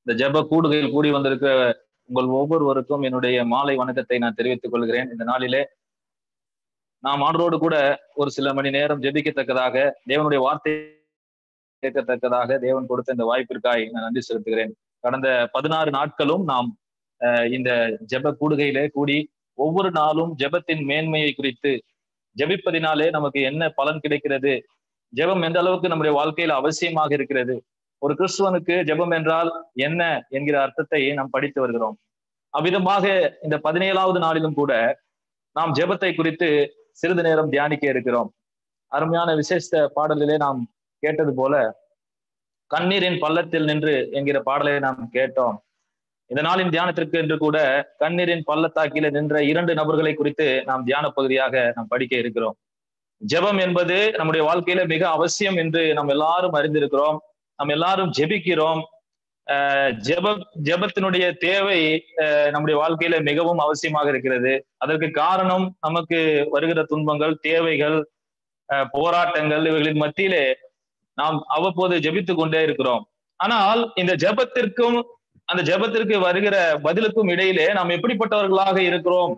இந்த ஜெப கூடுகையில் கூடி வந்திருக்கிற உங்கள் ஒவ்வொருவருக்கும் என்னுடைய மாலை வணக்கத்தை நான் தெரிவித்துக் கொள்கிறேன் இந்த நாளிலே நாம் ஆண்டரோடு கூட ஒரு சில மணி நேரம் ஜெபிக்கத்தக்கதாக தேவனுடைய வார்த்தை கேட்கத்தக்கதாக தேவன் கொடுத்த இந்த வாய்ப்பிற்காய் நான் நன்றி செலுத்துகிறேன் கடந்த பதினாறு நாட்களும் நாம் அஹ், இந்த ஜெப கூடுகையிலே கூடி ஒவ்வொரு நாளும் ஜெபத்தின் மேன்மையை குறித்து ஜெபிப்பதினாலே நமக்கு என்ன பலன் கிடைக்கிறது ஜெபம் எந்த அளவுக்கு நம்முடைய வாழ்க்கையில அவசியமாக இருக்கிறது ஒரு கிறிஸ்துவனுக்கு ஜெபம் என்றால் என்ன என்கிற அர்த்தத்தை நாம் படித்து வருகிறோம் அவ்விதமாக இந்த பதினேழாவது நாளிலும் கூட நாம் ஜெபத்தை குறித்து சிறிது நேரம் தியானிக்க இருக்கிறோம் அருமையான விசேஷ பாடலிலே நாம் கேட்டது போல கண்ணீரின் பள்ளத்தில் நின்று என்கிற பாடலை நாம் கேட்டோம் இந்த நாளின் தியானத்திற்கு என்று கூட கண்ணீரின் பள்ளத்தாக்கில நின்ற இரண்டு நபர்களை குறித்து நாம் தியான பகுதியாக நாம் படிக்க இருக்கிறோம் ஜெபம் என்பது நம்முடைய வாழ்க்கையில மிக அவசியம் என்று நாம் எல்லாரும் அறிந்திருக்கிறோம் நாம் எல்லாரும் ஜெபிக்கிறோம் அஹ் ஜெப ஜெபத்தினுடைய தேவை அஹ் நம்முடைய வாழ்க்கையில மிகவும் அவசியமாக இருக்கிறது அதற்கு காரணம் நமக்கு வருகிற துன்பங்கள் தேவைகள் அஹ் போராட்டங்கள் இவைகளின் மத்தியிலே நாம் அவ்வப்போது ஜெபித்துக் கொண்டே இருக்கிறோம் ஆனால் இந்த ஜெபத்திற்கும் அந்த ஜெபத்திற்கு வருகிற பதிலுக்கும் இடையிலே நாம் எப்படிப்பட்டவர்களாக இருக்கிறோம்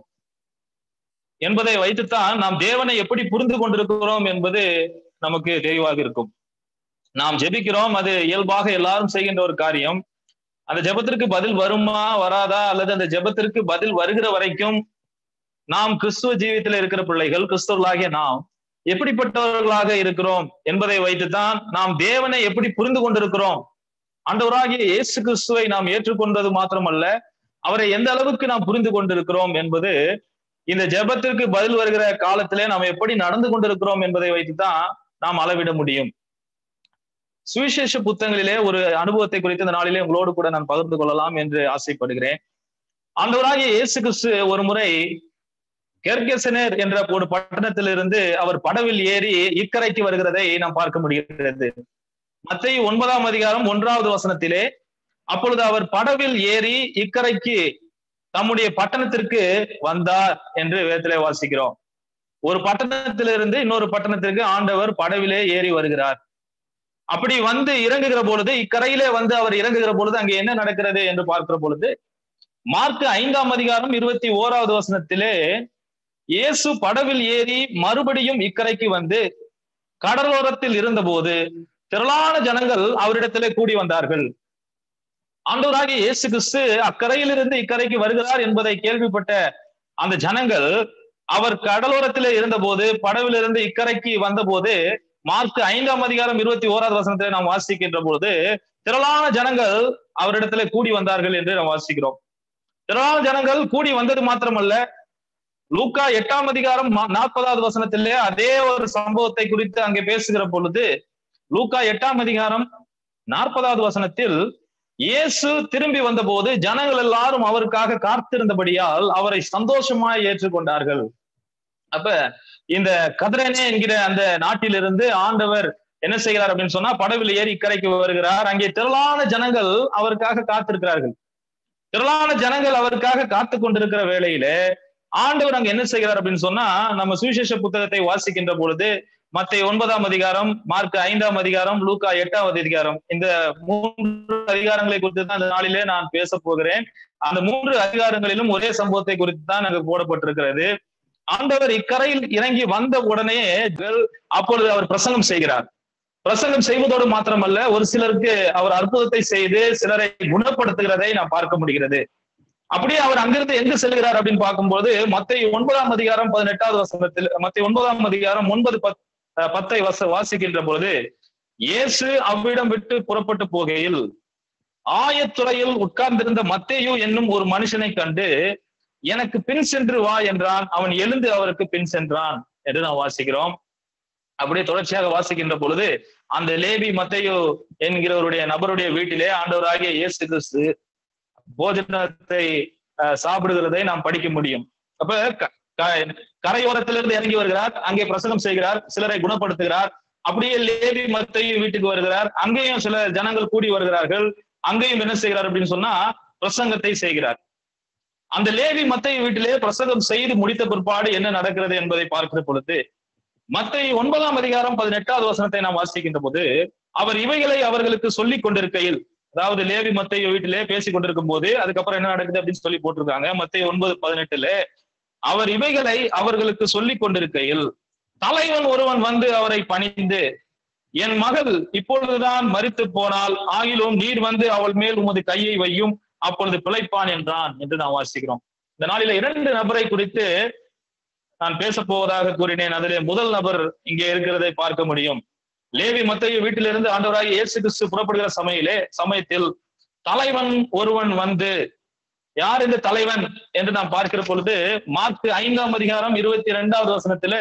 என்பதை வைத்துத்தான் நாம் தேவனை எப்படி புரிந்து கொண்டிருக்கிறோம் என்பது நமக்கு தெளிவாக இருக்கும் நாம் ஜெபிக்கிறோம் அது இயல்பாக எல்லாரும் செய்கின்ற ஒரு காரியம் அந்த ஜெபத்திற்கு பதில் வருமா வராதா அல்லது அந்த ஜெபத்திற்கு பதில் வருகிற வரைக்கும் நாம் கிறிஸ்துவ ஜீவியத்தில் இருக்கிற பிள்ளைகள் கிறிஸ்தவர்களாகிய நாம் எப்படிப்பட்டவர்களாக இருக்கிறோம் என்பதை வைத்துத்தான் நாம் தேவனை எப்படி புரிந்து கொண்டிருக்கிறோம் ஆண்டவராகிய இயேசு கிறிஸ்துவை நாம் ஏற்றுக்கொண்டது மாத்திரமல்ல அவரை எந்த அளவுக்கு நாம் புரிந்து கொண்டிருக்கிறோம் என்பது இந்த ஜெபத்திற்கு பதில் வருகிற காலத்திலே நாம் எப்படி நடந்து கொண்டிருக்கிறோம் என்பதை வைத்துதான் நாம் அளவிட முடியும் சுவிசேஷ புத்தகங்களிலே ஒரு அனுபவத்தை குறித்து இந்த நாளிலே உங்களோடு கூட நான் பகிர்ந்து கொள்ளலாம் என்று ஆசைப்படுகிறேன் ஆண்டவராகிய இயேசு கிறிஸ்து ஒரு முறை கெர்கெசனர் என்ற ஒரு பட்டணத்திலிருந்து அவர் படவில் ஏறி இக்கரைக்கு வருகிறதை நாம் பார்க்க முடிகிறது மத்திய ஒன்பதாம் அதிகாரம் ஒன்றாவது வசனத்திலே அப்பொழுது அவர் படவில் ஏறி இக்கரைக்கு தம்முடைய பட்டணத்திற்கு வந்தார் என்று வேதத்திலே வாசிக்கிறோம் ஒரு பட்டணத்திலிருந்து இன்னொரு பட்டணத்திற்கு ஆண்டவர் படவிலே ஏறி வருகிறார் அப்படி வந்து இறங்குகிற பொழுது இக்கரையிலே வந்து அவர் இறங்குகிற பொழுது அங்கே என்ன நடக்கிறது என்று பார்க்கிற பொழுது மார்க் ஐந்தாம் அதிகாரம் இருபத்தி ஓராவது வசனத்திலே இயேசு படவில் ஏறி மறுபடியும் இக்கரைக்கு வந்து கடலோரத்தில் இருந்தபோது திரளான ஜனங்கள் அவரிடத்திலே கூடி வந்தார்கள் ஆண்டவராகிய இயேசு கிறிஸ்து அக்கரையிலிருந்து இக்கரைக்கு வருகிறார் என்பதை கேள்விப்பட்ட அந்த ஜனங்கள் அவர் கடலோரத்திலே இருந்தபோது படவிலிருந்து இக்கரைக்கு வந்தபோது மார்க் ஐந்தாம் அதிகாரம் இருபத்தி ஓராவது வசனத்திலே நாம் வாசிக்கின்ற பொழுது திரளான ஜனங்கள் அவரிடத்திலே கூடி வந்தார்கள் என்று நாம் வாசிக்கிறோம் திரளான ஜனங்கள் கூடி வந்தது மாத்திரமல்ல லூக்கா எட்டாம் அதிகாரம் மா- நாற்பதாவது வசனத்திலே அதே ஒரு சம்பவத்தை குறித்து அங்கே பேசுகிற பொழுது லூக்கா எட்டாம் அதிகாரம் நாற்பதாவது வசனத்தில் இயேசு திரும்பி வந்தபோது ஜனங்கள் எல்லாரும் அவருக்காக காத்திருந்தபடியால் அவரை சந்தோஷமாய் ஏற்றுக்கொண்டார்கள் அப்ப இந்த கதிரனே என்கிற அந்த நாட்டிலிருந்து ஆண்டவர் என்ன செய்கிறார் அப்படின்னு சொன்னா படவில் ஏறி இக்கரைக்கு வருகிறார் அங்கே திரளான ஜனங்கள் அவருக்காக காத்திருக்கிறார்கள் திரளான ஜனங்கள் அவருக்காக காத்து கொண்டிருக்கிற வேளையில ஆண்டவர் அங்க என்ன செய்கிறார் அப்படின்னு சொன்னா நம்ம சுவிசேஷ புத்தகத்தை வாசிக்கின்ற பொழுது மத்திய ஒன்பதாம் அதிகாரம் மார்க் ஐந்தாம் அதிகாரம் லூக்கா எட்டாவது அதிகாரம் இந்த மூன்று அதிகாரங்களை குறித்து தான் இந்த நாளிலே நான் பேச போகிறேன் அந்த மூன்று அதிகாரங்களிலும் ஒரே சம்பவத்தை குறித்து தான் அங்கு போடப்பட்டிருக்கிறது ஆண்டவர் இக்கரையில் இறங்கி வந்த உடனே அப்பொழுது அவர் பிரசங்கம் செய்கிறார் பிரசங்கம் செய்வதோடு மாத்திரமல்ல ஒரு சிலருக்கு அவர் அற்புதத்தை செய்து சிலரை குணப்படுத்துகிறதை நாம் பார்க்க முடிகிறது அப்படியே அவர் அங்கிருந்து எங்கு செல்கிறார் அப்படின்னு பார்க்கும்போது மத்திய ஒன்பதாம் அதிகாரம் பதினெட்டாவது வசனத்தில் மத்திய ஒன்பதாம் அதிகாரம் ஒன்பது பத் அஹ் பத்தை வச வாசிக்கின்ற பொழுது இயேசு அவ்விடம் விட்டு புறப்பட்டு போகையில் ஆயத்துறையில் உட்கார்ந்திருந்த மத்தேயு என்னும் ஒரு மனுஷனை கண்டு எனக்கு பின் சென்று வா என்றான் அவன் எழுந்து அவருக்கு பின் சென்றான் என்று நாம் வாசிக்கிறோம் அப்படியே தொடர்ச்சியாக வாசிக்கின்ற பொழுது அந்த லேபி மத்தையோ என்கிறவருடைய நபருடைய வீட்டிலே ஆண்டவராகிய இயேசு கிறிஸ்து போஜனத்தை அஹ், சாப்பிடுகிறதை நாம் படிக்க முடியும் அப்ப க- க- கரையோரத்திலிருந்து இறங்கி வருகிறார் அங்கே பிரசங்கம் செய்கிறார் சிலரை குணப்படுத்துகிறார் அப்படியே லேவி மத்தையு வீட்டுக்கு வருகிறார் அங்கேயும் சில ஜனங்கள் கூடி வருகிறார்கள் அங்கேயும் என்ன செய்கிறார் அப்படின்னு சொன்னா பிரசங்கத்தை செய்கிறார் அந்த லேவி மத்தைய வீட்டிலே பிரசங்கம் செய்து முடித்த பிற்பாடு என்ன நடக்கிறது என்பதை பார்க்கிற பொழுது மத்திய ஒன்பதாம் அதிகாரம் பதினெட்டாவது வசனத்தை நாம் வாசிக்கின்ற போது அவர் இவைகளை அவர்களுக்கு சொல்லிக் கொண்டிருக்கையில் அதாவது லேவி மத்தைய வீட்டிலே பேசிக் கொண்டிருக்கும் போது அதுக்கப்புறம் என்ன நடக்குது அப்படின்னு சொல்லி போட்டிருக்காங்க மத்திய ஒன்பது பதினெட்டுல அவர் இவைகளை அவர்களுக்கு சொல்லிக் கொண்டிருக்கையில் தலைவன் ஒருவன் வந்து அவரை பணிந்து என் மகள் இப்பொழுதுதான் மறித்து போனால் ஆகிலும் நீர் வந்து அவள் மேல் உமது கையை வையும் அப்பொழுது பிழைப்பான் என்றான் என்று நாம் வாசிக்கிறோம் இந்த நாளில இரண்டு நபரை குறித்து நான் பேச போவதாக கூறினேன் அதிலே முதல் நபர் இங்கே இருக்கிறதை பார்க்க முடியும் லேவி மத்தைய வீட்டிலிருந்து ஆண்டவராக இயேசு கிறிஸ்து புறப்படுகிற சமயிலே சமயத்தில் தலைவன் ஒருவன் வந்து யார் இந்த தலைவன் என்று நாம் பார்க்கிற பொழுது மார்க் ஐந்தாம் அதிகாரம் இருபத்தி இரண்டாவது வசனத்துல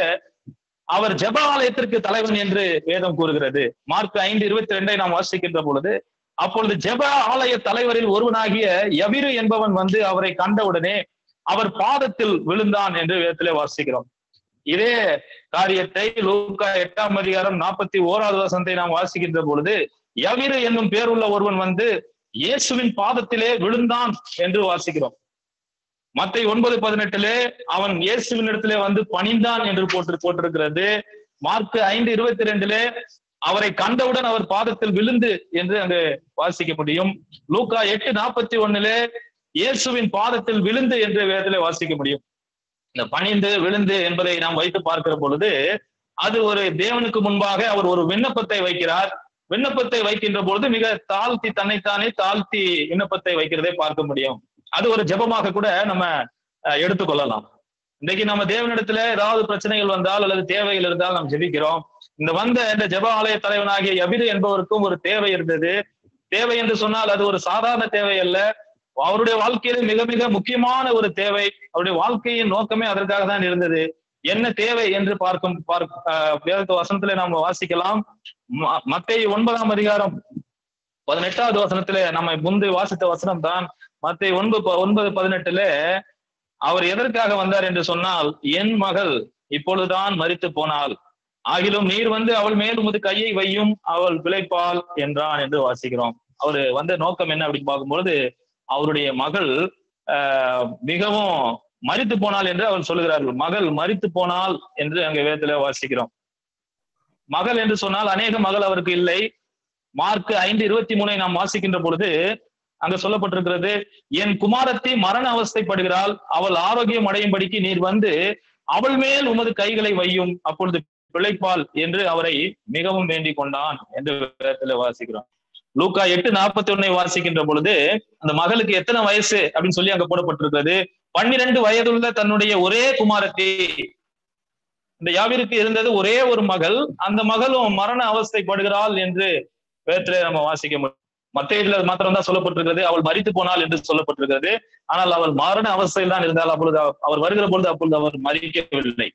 அவர் ஜெப ஆலயத்திற்கு தலைவன் என்று வேதம் கூறுகிறது மார்க் ஐந்து இருபத்தி ரெண்டை நாம் வாசிக்கின்ற பொழுது அப்பொழுது ஜெப ஆலய தலைவரில் ஒருவனாகிய யபிரு என்பவன் வந்து அவரை கண்டவுடனே அவர் பாதத்தில் விழுந்தான் என்று வேதத்திலே வாசிக்கிறோம் இதே காரியத்தை லூக்கா எட்டாம் அதிகாரம் நாற்பத்தி ஓராவது வசனத்தை நாம் வாசிக்கின்ற பொழுது யவிரு என்னும் பேருள்ள ஒருவன் வந்து இயேசுவின் பாதத்திலே விழுந்தான் என்று வாசிக்கிறோம் மத்தை ஒன்பது பதினெட்டிலே அவன் இயேசுவின் இடத்திலே வந்து பணிந்தான் என்று போட்டு போட்டிருக்கிறது மார்க் ஐந்து இருபத்தி ரெண்டிலே அவரை கண்டவுடன் அவர் பாதத்தில் விழுந்து என்று அங்கு வாசிக்க முடியும் லூக்கா எட்டு நாற்பத்தி ஒண்ணுலே இயேசுவின் பாதத்தில் விழுந்து என்று வேதத்திலே வாசிக்க முடியும் இந்த பணிந்து விழுந்து என்பதை நாம் வைத்து பார்க்கிற பொழுது அது ஒரு தேவனுக்கு முன்பாக அவர் ஒரு விண்ணப்பத்தை வைக்கிறார் விண்ணப்பத்தை வைக்கின்ற பொழுது மிக தாழ்த்தி தன்னைத்தானே தாழ்த்தி விண்ணப்பத்தை வைக்கிறதை பார்க்க முடியும் அது ஒரு ஜெபமாக கூட நம்ம அஹ், எடுத்துக்கொள்ளலாம் இன்னைக்கு நம்ம தேவனிடத்துல ஏதாவது பிரச்சனைகள் வந்தால் அல்லது தேவைகள் இருந்தால் நாம் ஜெபிக்கிறோம் இந்த வந்த இந்த ஜெப ஆலய தலைவனாகிய யபிரு என்பவருக்கும் ஒரு தேவை இருந்தது தேவை என்று சொன்னால் அது ஒரு சாதாரண தேவை அல்ல அவருடைய வாழ்க்கையில மிக மிக முக்கியமான ஒரு தேவை அவருடைய வாழ்க்கையின் நோக்கமே அதற்காக தான் இருந்தது என்ன தேவை என்று பார்க்கும் பார்க்க அஹ், வேத வசனத்திலே நாம் வாசிக்கலாம் ம- மத்தேயு ஒன்பதாம் அதிகாரம் பதினெட்டாவது வசனத்திலே நம்ம முந்து வாசித்த வசனம் தான் மத்திய ஒன்பது ப- ஒன்பது பதினெட்டுல அவர் எதற்காக வந்தார் என்று சொன்னால் என் மகள் இப்பொழுதுதான் மரித்து போனாள் ஆகிலும் நீர் வந்து அவள் மேல் உமது கையை வையும் அவள் பிழைப்பாள் என்றான் என்று வாசிக்கிறோம் அவரு வந்த நோக்கம் என்ன அப்படின்னு பார்க்கும்பொழுது அவருடைய மகள் ஆஹ், மிகவும் மரித்து போனாள் என்று அவர் சொல்லுகிறார்கள் மகள் மரித்து போனாள் என்று அங்க வேதத்துல வாசிக்கிறோம் மகள் என்று சொன்னால் அநேக மகள் அவருக்கு இல்லை மார்க் ஐந்து இருபத்தி மூணை நாம் வாசிக்கின்ற பொழுது அங்க சொல்லப்பட்டிருக்கிறது என் குமாரத்தி மரண அவஸ்தைப்படுகிறாள் அவள் ஆரோக்கியம் அடையும்படிக்கு நீர் வந்து அவள் மேல் உமது கைகளை வையும் அப்பொழுது பிழைப்பாள் என்று அவரை மிகவும் வேண்டிக் கொண்டான் என்று வேதத்துல வாசிக்கிறோம் லூக்கா எட்டு நாற்பத்தி ஒன்னை வாசிக்கின்ற பொழுது அந்த மகளுக்கு எத்தனை வயசு அப்படின்னு சொல்லி அங்க போடப்பட்டிருக்கிறது பன்னிரண்டு வயதுள்ள தன்னுடைய ஒரே குமாரத்தி இந்த யாவிற்கு இருந்தது ஒரே ஒரு மகள் அந்த மகளும் மரண அவஸ்தைப்படுகிறாள் என்று வேதத்திலே நம்ம வாசிக்க முடியும் மத்தியில மாத்திரம் தான் சொல்லப்பட்டிருக்கிறது அவள் மரித்து போனாள் என்று சொல்லப்பட்டிருக்கிறது ஆனால் அவள் மரண அவஸ்தையில் தான் இருந்தால் அப்பொழுது அவ- அவர் வருகிற பொழுது அப்பொழுது அவர் மறிக்கவில்லை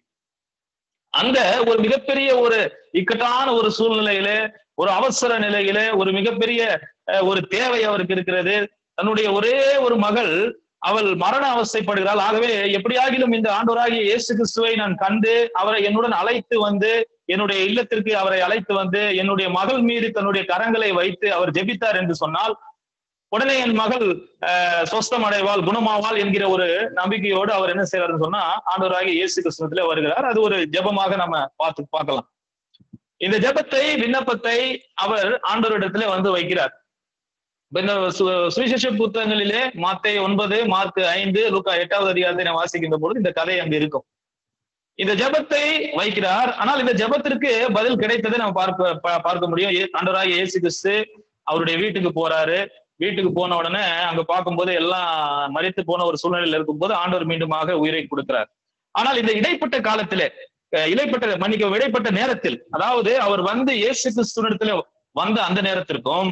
அந்த ஒரு மிகப்பெரிய ஒரு இக்கட்டான ஒரு சூழ்நிலையிலே ஒரு அவசர நிலையிலே ஒரு மிகப்பெரிய அஹ், ஒரு தேவை அவருக்கு இருக்கிறது தன்னுடைய ஒரே ஒரு மகள் அவள் மரண அவஸ்தைப்படுகிறாள் ஆகவே எப்படியாகிலும் இந்த ஆண்டவராகிய இயேசு கிறிஸ்துவை நான் கண்டு அவரை என்னுடன் அழைத்து வந்து என்னுடைய இல்லத்திற்கு அவரை அழைத்து வந்து என்னுடைய மகள் மீது தன்னுடைய கரங்களை வைத்து அவர் ஜெபித்தார் என்று சொன்னால் உடனே என் மகள் அஹ், சொஸ்தம் அடைவாள் குணமாவாள் என்கிற ஒரு நம்பிக்கையோடு அவர் என்ன செய்யறாருன்னு சொன்னா ஆண்டவராகிய இயேசு கிறிஸ்துவத்திலே வருகிறார் அது ஒரு ஜெபமாக நம்ம பார்த்து பார்க்கலாம் இந்த ஜெபத்தை விண்ணப்பத்தை அவர் ஆண்டவரிடத்திலே வந்து வைக்கிறார் இப்ப இந்த சு- சுவிசேஷ புத்தகங்களிலே மாத்தேய் ஒன்பது மார்க் ஐந்து லூக்கா எட்டாவது அதிகாரத்தை நான் வாசிக்கின்ற பொழுது இந்த கதை அங்கு இருக்கும் இந்த ஜெபத்தை வைக்கிறார் ஆனால் இந்த ஜெபத்திற்கு பதில் கிடைத்ததை நம்ம பார்க்க பா- பார்க்க முடியும் ஏ- ஆண்டவராகிய இயேசு கிறிஸ்து அவருடைய வீட்டுக்கு போறாரு வீட்டுக்கு போன உடனே அங்க பார்க்கும்போது எல்லாம் மறித்து போன ஒரு சூழ்நிலையில இருக்கும்போது ஆண்டவர் மீண்டுமாக உயிரை கொடுக்கிறார் ஆனால் இந்த இடைப்பட்ட காலத்திலே அஹ், இடைப்பட்ட மன்னிக்க இடைப்பட்ட நேரத்தில் அதாவது அவர் வந்து இயேசு கிறிஸ்துவனிடத்துல வந்த அந்த நேரத்திற்கும்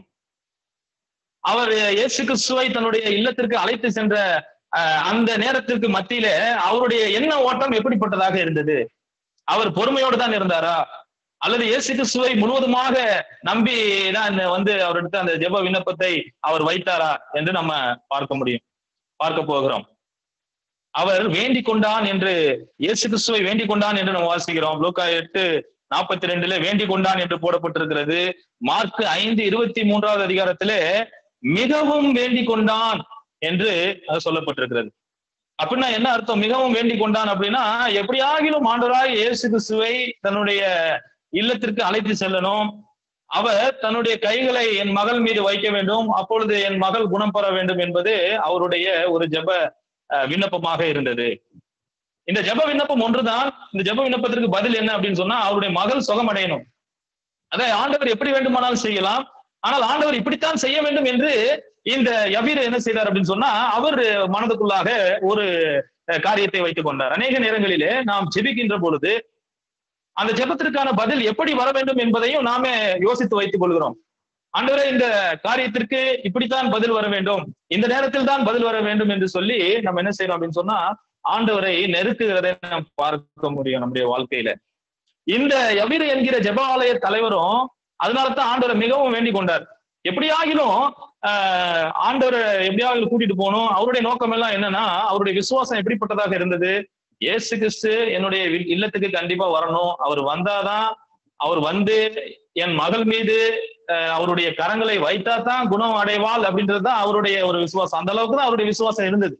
அவர் இயேசு கிறிஸ்துவை தன்னுடைய இல்லத்திற்கு அழைத்து சென்ற அஹ், அந்த நேரத்திற்கு மத்தியில அவருடைய எண்ண ஓட்டம் எப்படிப்பட்டதாக இருந்தது அவர் பொறுமையோடு தான் இருந்தாரா அல்லது இயேசு கிறிஸ்துவை முழுவதுமாக நம்பி தான் வந்து அவரிடத்து அந்த ஜெப விண்ணப்பத்தை அவர் வைத்தாரா என்று நம்ம பார்க்க முடியும் பார்க்க போகிறோம் அவர் வேண்டிக் கொண்டான் என்று இயேசு கிறிஸ்துவை வேண்டிக் கொண்டான் என்று நம்ம வாசிக்கிறோம் லூக்கா எட்டு நாற்பத்தி ரெண்டுல வேண்டிக் கொண்டான் என்று போடப்பட்டிருக்கிறது மார்க் ஐந்து இருபத்தி மூன்றாவது அதிகாரத்திலே மிகவும் வேண்டிக் கொண்டான் என்று அது சொல்லப்பட்டிருக்கிறது அப்படின்னா என்ன அர்த்தம் மிகவும் வேண்டிக் கொண்டான் அப்படின்னா எப்படியாகிலும் ஆண்டவராய் இயேசு கிறிஸ்துவை தன்னுடைய இல்லத்திற்கு அழைத்து செல்லணும் அவர் தன்னுடைய கைகளை என் மகள் மீது வைக்க வேண்டும் அப்பொழுது என் மகள் குணம் பெற வேண்டும் என்பது அவருடைய ஒரு ஜெப அஹ், விண்ணப்பமாக இருந்தது இந்த ஜெப விண்ணப்பம் ஒன்றுதான் இந்த ஜெப விண்ணப்பத்திற்கு பதில் என்ன அப்படின்னு சொன்னா அவருடைய மகள் சுகமடையணும் அதை ஆண்டவர் எப்படி வேண்டுமானாலும் செய்யலாம் ஆனால் ஆண்டவர் இப்படித்தான் செய்ய வேண்டும் என்று இந்த யவீர் என்ன செய்தார் அப்படின்னு சொன்னா அவர் மனதுக்குள்ளாக ஒரு அஹ், காரியத்தை வைத்துக் கொண்டார் அநேக நேரங்களிலே நாம் ஜெபிக்கின்ற பொழுது அந்த ஜெபத்திற்கான பதில் எப்படி வர வேண்டும் என்பதையும் நாமே யோசித்து வைத்துக் கொள்கிறோம் ஆண்டவரே இந்த காரியத்திற்கு இப்படித்தான் பதில் வர வேண்டும் இந்த நேரத்தில் தான் பதில் வர வேண்டும் என்று சொல்லி நம்ம என்ன செய்யறோம் அப்படின்னு சொன்னா ஆண்டவரை நெருக்குகிறதை நாம் பார்க்க முடியும் நம்முடைய வாழ்க்கையில இந்த யவீர் என்கிற ஜெபாலய தலைவரும் அதனாலதான் ஆண்டவரை மிகவும் வேண்டிக் கொண்டார் எப்படியாகிலும் ஆஹ் ஆண்டவரை எப்படியாவது கூட்டிட்டு போகணும் அவருடைய நோக்கம் எல்லாம் என்னன்னா அவருடைய விசுவாசம் எப்படிப்பட்டதாக இருந்தது இயேசு கிறிஸ்து என்னுடைய வி- இல்லத்துக்கு கண்டிப்பா வரணும் அவர் வந்தாதான் அவர் வந்து என் மகள் மீது அஹ், அவருடைய கரங்களை வைத்தா தான் குணம் அடைவாள் அப்படின்றது தான் அவருடைய ஒரு விசுவாசம் அந்த அளவுக்கு தான் அவருடைய விசுவாசம் இருந்தது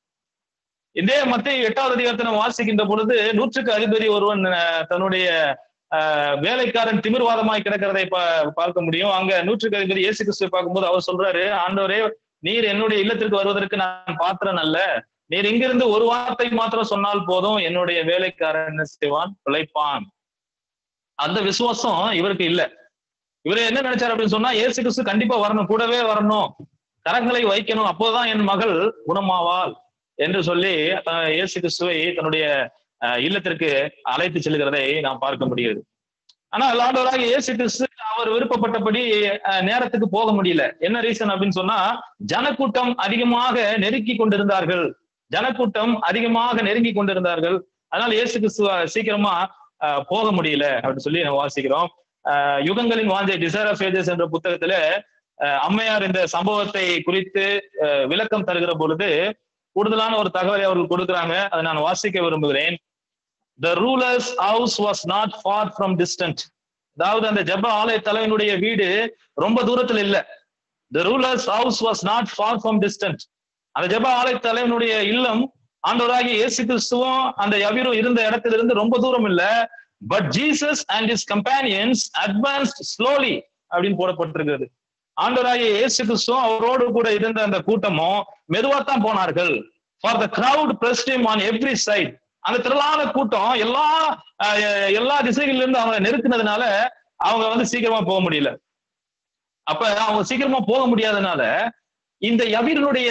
இதே மத்திய எட்டாவது அதிகாரத்தை நம்ம வாசிக்கின்ற பொழுது நூற்றுக்கு அதிபதி ஒருவன் அஹ், தன்னுடைய அஹ், வேலைக்காரன் திமிர்வாதமாய் கிடக்கிறதை பா- பார்க்க முடியும் அங்க நூற்றுக்கு அதிபதி இயேசு கிறிஸ்துவை பார்க்கும்போது அவர் சொல்றாரு ஆண்டவரே நீர் என்னுடைய இல்லத்திற்கு வருவதற்கு நான் பாத்திரன் அல்ல நீர் இங்கிருந்து ஒரு வார்த்தை மாத்திரம் சொன்னால் போதும் என்னுடைய வேலைக்காரன் என்ன செய்வான் பிழைப்பான் அந்த விசுவாசம் இவருக்கு இல்ல இவரு என்ன நினைச்சாரு அப்படின்னு சொன்னா இயேசு கிறிஸ்து கண்டிப்பா வரணும் கூடவே வரணும் கரங்களை வைக்கணும் அப்போதான் என் மகள் குணமாவாள் என்று சொல்லி அஹ், இயேசு கிறிஸ்துவை தன்னுடைய அஹ், இல்லத்திற்கு அழைத்து செல்கிறதை நாம் பார்க்க முடியுது ஆனால் ஆண்டவராக இயேசு கிறிஸ்து அவர் விருப்பப்பட்டபடி அஹ், நேரத்துக்கு போக முடியல என்ன ரீசன் அப்படின்னு சொன்னா ஜனக்கூட்டம் அதிகமாக நெருக்கி கொண்டிருந்தார்கள் ஜனக்கூட்டம் அதிகமாக நெருங்கி கொண்டிருந்தார்கள் அதனால இயேசு கிறிஸ்துவ சீக்கிரமா அஹ், போக முடியல அப்படின்னு சொல்லி நம்ம வாசிக்கிறோம் அஹ், யுகங்களின் வாஞ்சை டிசைர் ஆஃப் ஏஜஸ் என்ற புத்தகத்துல அஹ், அம்மையார் இந்த சம்பவத்தை குறித்து அஹ், விளக்கம் தருகிற பொழுது கூடுதலான ஒரு தகவலை அவர்கள் கொடுக்குறாங்க அதை நான் வாசிக்க விரும்புகிறேன் the rulers house was not far from distant அதாவது அந்த ஜப ஆலய தலைவனுடைய வீடு ரொம்ப தூரத்துல இல்ல the rulers house was not far from distant அந்த ஜப ஆலய தலைவனுடைய இல்லம் ஆண்டவராகிய இயேசு கிறிஸ்துவும் அந்த யவீரும் இருந்த இடத்துல இருந்து ரொம்ப தூரம் இல்ல but Jesus and his companions advanced slowly அப்படின்னு போடப்பட்டிருக்கிறது ஆண்டவராகிய இயேசு கிறிஸ்துவும் அவரோடு கூட இருந்த அந்த கூட்டமும் மெதுவாத்தான் போனார்கள் for the crowd pressed him on every side அந்த திரளான கூட்டம் எல்லா அஹ், எல்லா திசைகளில இருந்து அவங்க நெருக்குனதுனால அவங்க வந்து சீக்கிரமா போக முடியல அப்ப அவங்க சீக்கிரமா போக முடியாதனால இந்த யவீரனுடைய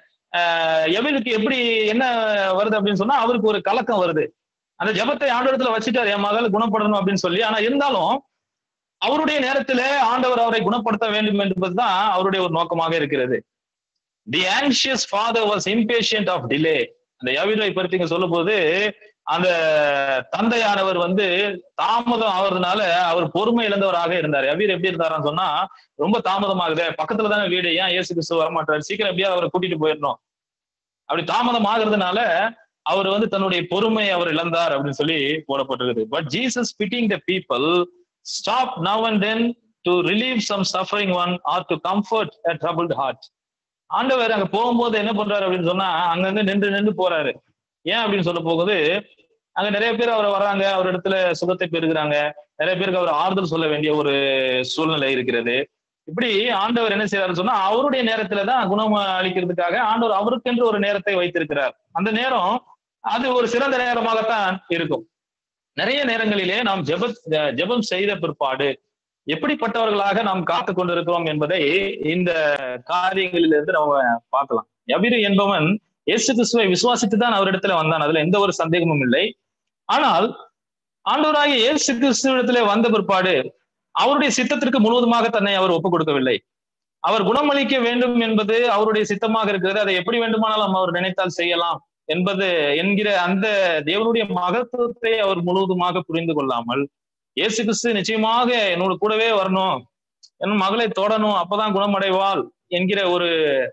ஆஹ் எவனுக்கு எப்படி என்ன வருது அப்படின்னு சொன்னா அவருக்கு ஒரு கலக்கம் வருது அந்த ஜெபத்தை ஆண்டவரத்துல வச்சுட்டாரு என் மகள் குணப்படணும் அப்படின்னு சொல்லி ஆனா இருந்தாலும் அவருடைய நேரத்திலே ஆண்டவர் அவரை குணப்படுத்த வேண்டும் என்பதுதான் அவருடைய ஒரு நோக்கமாக இருக்கிறது the anxious father was impatient of delay அந்த யவீரை பற்றி இங்க சொல்லும் போது அந்த தந்தையானவர் வந்து தாமதம் ஆவறதுனால அவர் பொறுமை இழந்தவராக இருந்தார் யவீர் எப்படி இருந்தாரான்னு சொன்னா ரொம்ப தாமதமாகுது பக்கத்துல தானே வீடு ஏன் இயேசு கிறிஸ்து வரமாட்டாரு சீக்கிரம் எப்படியாவது அவரை கூட்டிட்டு போயிடணும் அப்படி தாமதம் ஆகுறதுனால அவர் வந்து தன்னுடைய பொறுமை அவர் இழந்தார் அப்படின்னு சொல்லி போடப்பட்டிருக்குது but Jesus bidding the people stop now and then to relieve some suffering one or to comfort a troubled heart ஆண்டவர் அங்க போகும்போது என்ன பண்றாரு அப்படின்னு சொன்னா அங்கங்க நின்று நின்று போறாரு ஏன் அப்படின்னு சொல்ல போகுது அங்க நிறைய பேர் அவர் வர்றாங்க அவர் இடத்துல சுகத்தை பெறுகிறாங்க நிறைய பேருக்கு அவர் ஆறுதல் சொல்ல வேண்டிய ஒரு சூழ்நிலை இருக்கிறது இப்படி ஆண்டவர் என்ன செய்யறாரு சொன்னா அவருடைய நேரத்துல தான் குணம் அளிக்கிறதுக்காக ஆண்டவர் அவருக்கென்று ஒரு நேரத்தை வைத்திருக்கிறார் அந்த நேரம் அது ஒரு சிறந்த நேரமாகத்தான் இருக்கும் நிறைய நேரங்களிலே நாம் ஜெப ஜெபம் செய்த பிற்பாடு எப்படிப்பட்டவர்களாக நாம் காத்து கொண்டிருக்கிறோம் என்பதை இந்த காரியங்களிலிருந்து நம்ம பார்க்கலாம் யபிரு என்பவன் இயேசு கிறிஸ்துவை விசுவாசித்து தான் அவரிடத்துல வந்தான் அதுல எந்த ஒரு சந்தேகமும் இல்லை ஆனால் ஆண்டவராகிய இயேசு கிறிஸ்துவிடத்துல வந்த பிற்பாடு அவருடைய சித்தத்திற்கு முழுவதுமாக தன்னை அவர் ஒப்புக் கொடுக்கவில்லை அவர் குணமளிக்க வேண்டும் என்பது அவருடைய சித்தமாக இருக்கிறது அதை எப்படி வேண்டுமானாலும் அவர் நினைத்தால் செய்யலாம் என்பது என்கிற அந்த தேவனுடைய மகத்துவத்தை அவர் முழுவதுமாக புரிந்து கொள்ளாமல் இயேசு கிறிஸ்து நிச்சயமாக என்னோட கூடவே வரணும் என் மகளை தொடணும் அப்பதான் குணமடைவாள் என்கிற ஒரு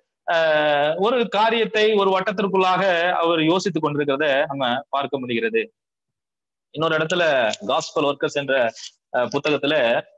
ஆஹ் ஒரு காரியத்தை ஒரு வட்டத்திற்குள்ளாக அவர் யோசித்துக் கொண்டிருக்கிறத நம்ம பார்க்க முடிகிறது இன்னொரு இடத்துல காஸ்பல் ஒர்க்கர்ஸ் என்ற புத்தகத்துல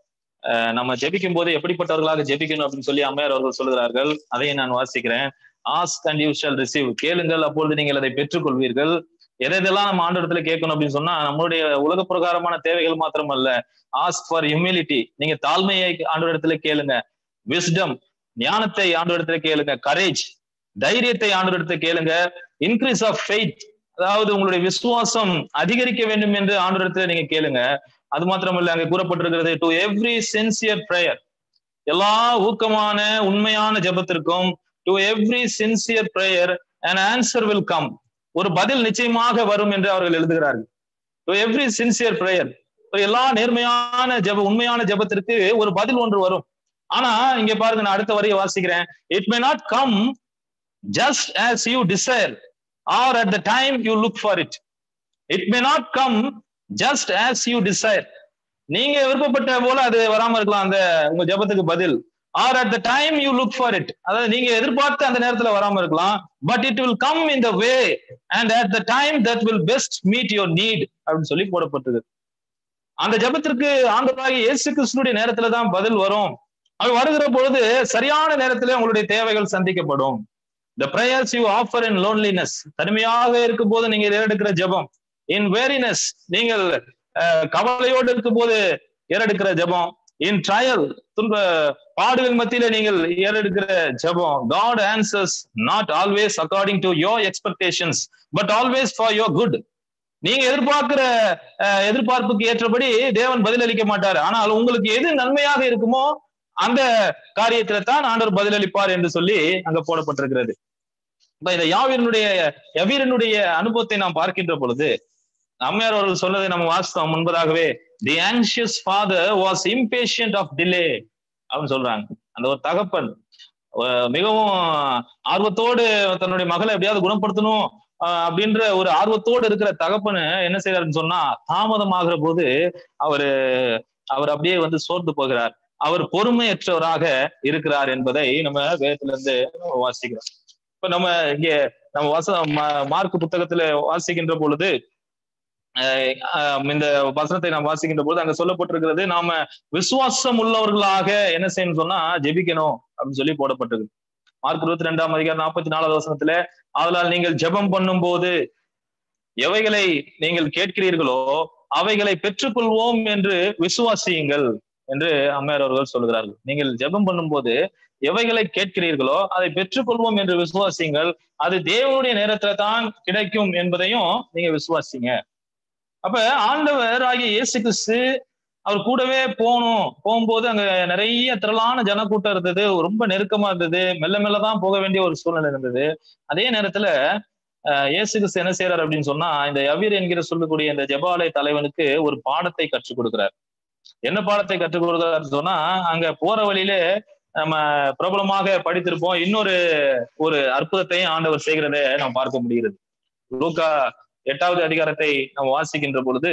நம்ம ஜெபிக்கும் போது எப்படிப்பட்டவர்களாக ஜெபிக்கணும் அப்படின்னு சொல்லி அம்மையார் அவர்கள் சொல்லுகிறார்கள் அதையும் நான் வாசிக்கிறேன் ask and you shall receive கேளுங்கள் அப்பொழுது நீங்கள் அதை பெற்றுக்கொள்வீர்கள் எதை எதெல்லாம் நம்ம ஆண்டவரத்துல கேட்கணும் அப்படின்னு சொன்னா நம்மளுடைய உலக பிரகாரமான தேவைகள் மாத்திரம் அல்ல ஆஸ்க் ஃபார் ஹியூமிலிட்டி நீங்க தாழ்மையை ஆண்டவரிடத்துல கேளுங்க விஸ்டம் ஞானத்தை ஆண்டவரிடத்துல கேளுங்க கரேஜ் தைரியத்தை ஆண்டவரிடத்துல கேளுங்க இன்க்ரீஸ் ஆஃப் ஃபெய்த் அதாவது உங்களுடைய விசுவாசம் அதிகரிக்க வேண்டும் என்று ஆண்டவரிடத்துல நீங்க கேளுங்க அது மாத்திரமல்ல அங்க கூறப்பட்டிருக்கிறது டு எவ்ரி சின்சியர் ப்ரேயர் எல்லா ஊக்கமான உண்மையான ஜெபத்திற்கும் to every sincere prayer an answer will come ஒரு பதில் நிச்சயமாக வரும் என்று அவர்கள் எழுதுகிறார்கள் டு எவ்ரி சின்சியர் ப்ரேயர் எல்லா நேர்மையான ஜெப உண்மையான ஜெபத்திற்கு ஒரு பதில் ஒன்று வரும் ஆனா இங்க பாருங்க நான் அடுத்த வரையை வாசிக்கிறேன் it may not come just as you desire or at the time you look for it it may not come just as you desire நீங்க விருப்பப்பட்ட போல அது வராம இருக்கலாம் அந்த உங்க ஜெபத்துக்கு பதில் or at the time you look for it அதாவது நீங்க எதிர்பார்த்த அந்த நேரத்துல வராம இருக்கலாம் but it will come in the way and at the time that will best meet your need அப்படின்னு சொல்லி போடப்பட்டது அந்த ஜெபத்திற்கு ஆண்டவராகி இயேசு கிறிஸ்துடைய நேரத்துல தான் பதில் வரும் அது வருகிற பொழுது சரியான நேரத்துல உங்களுடைய தேவைகள் சந்திக்கப்படும் the prayers you offer in loneliness தனிமையாக இருக்கும் போது நீங்க ஏறெடுக்கிற ஜெபம் இன் வேரினஸ் நீங்கள் கவலையோடு இருக்கும் போது ஏறெடுக்கிற ஜெபம் இன் ட்ரையல் துன்ப பாடுகள் மத்தியில நீங்கள் ஏறெடுக்கிற ஜெபம் God answers not always according to your expectations but always for your good நீங்க எதிர்பார்க்கிற எதிர்பார்ப்புக்கு ஏற்றபடி தேவன் பதிலளிக்க மாட்டார் ஆனால் உங்களுக்கு எது நன்மையாக இருக்குமோ அந்த காரியத்துல தான் ஆண்டவர் பதிலளிப்பார் என்று சொல்லி அங்க போடப்பட்டிருக்கிறது இப்ப இந்த யாவீரனுடைய யவீரனுடைய அனுபவத்தை நாம் பார்க்கின்ற பொழுது அம்மையார் அவர்கள் சொன்னதை நம்ம வாசித்தோம் முன்பதாகவே the anxious father was impatient of delay அப்படின்னு சொல்றாங்க அந்த ஒரு தகப்பன் மிகவும் ஆர்வத்தோடு தன்னுடைய மகளை எப்படியாவது குணப்படுத்தணும் அப்படின்ற ஒரு ஆர்வத்தோடு இருக்கிற தகப்பனு என்ன செய்யறாருன்னு சொன்னா தாமதமாகிற போது அவரு அவர் அப்படியே வந்து சோர்ந்து போகிறார் அவர் பொறுமையற்றவராக இருக்கிறார் என்பதை நம்ம வேதத்துல இருந்து வாசிக்கிறோம் இப்ப நம்ம இங்க நம்ம வாச மார்க் புத்தகத்துல வாசிக்கின்ற பொழுது இந்த வசனத்தை நாம் வாசிக்கின்ற போது அங்க சொல்லப்பட்டிருக்கிறது நாம விசுவாசம் உள்ளவர்களாக என்ன செய்யணும் சொன்னா ஜெபிக்கணும் அப்படின்னு சொல்லி போடப்பட்டது மார்க் இருபத்தி ரெண்டாம் அதிகாரம் நாற்பத்தி நாலாவது வசனத்துல அதனால் நீங்கள் ஜெபம் பண்ணும் போது எவைகளை நீங்கள் கேட்கிறீர்களோ அவைகளை பெற்றுக்கொள்வோம் என்று விசுவாசியுங்கள் என்று அம்மையார் அவர்கள் சொல்கிறார்கள் நீங்கள் ஜெபம் பண்ணும்போது எவைகளை கேட்கிறீர்களோ அதை பெற்றுக்கொள்வோம் என்று விசுவாசிங்கள் அது தேவனுடைய நேரத்துல தான் கிடைக்கும் என்பதையும் நீங்க விசுவாசிங்க அப்ப ஆண்டவர் ஆகிய இயேசு கிறிஸ்து அவர் கூடவே போகணும் போகும்போது அங்க நிறைய திரளான ஜனக்கூட்டம் இருந்தது ரொம்ப நெருக்கமா இருந்தது மெல்ல மெல்ல தான் போக வேண்டிய ஒரு சூழ்நிலை இருந்தது அதே நேரத்துல இயேசு கிறிஸ்து என்ன செய்யறாரு அப்படின்னு சொன்னா இந்த யவீர் என்கிற சொல்லக்கூடிய இந்த ஜபாலய தலைவனுக்கு ஒரு பாடத்தை கற்றுக் கொடுக்கிறார் என்ன பாடத்தை கற்றுக் கொடுக்கிறாருன்னு சொன்னா அங்க போற வழியிலே நம்ம பிரபலமாக படித்திருப்போம் இன்னொரு ஒரு அற்புதத்தையும் ஆண்டவர் செய்கிறத நாம் பார்க்க முடிகிறது லூக்கா எட்டாவது அதிகாரத்தை நாம் வாசிக்கின்ற பொழுது